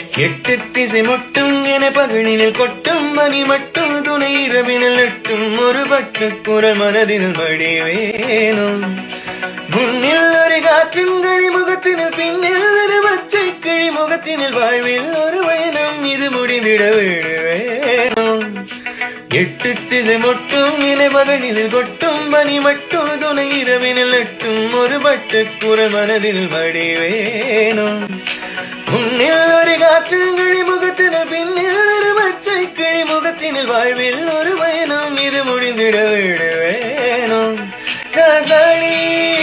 எட்டு திசை மட்டும் என பகலினில் கொட்டும் மணி மட்டும் துணை இரவினில் நட்டும் ஒரு பட்டு குரல் மனதில் மடிவேனும் முன்னில் ஒரு காற்றின் கிளி முகத்தினில் பின்னில் ஒரு பச்சை கிளி முகத்தினில் வாழ்வில் ஒரு பயணம் இது முடிந்திட விடுவேனும் எட்டு திசை மட்டும் இணை மகனில் கொட்டும் பனி மட்டும் துணை இரவினில் நட்டும் ஒரு பட்டு குரல் மனதில் மடிவேனும் முன்னில் ஒரு காற்றின் கிளி முகத்தினில் பின்னில் ஒரு பச்சை கிளி முகத்தினில் வாழ்வில் ஒரு பயணம் இது முடிந்திட விடுவேனும் ராசாளி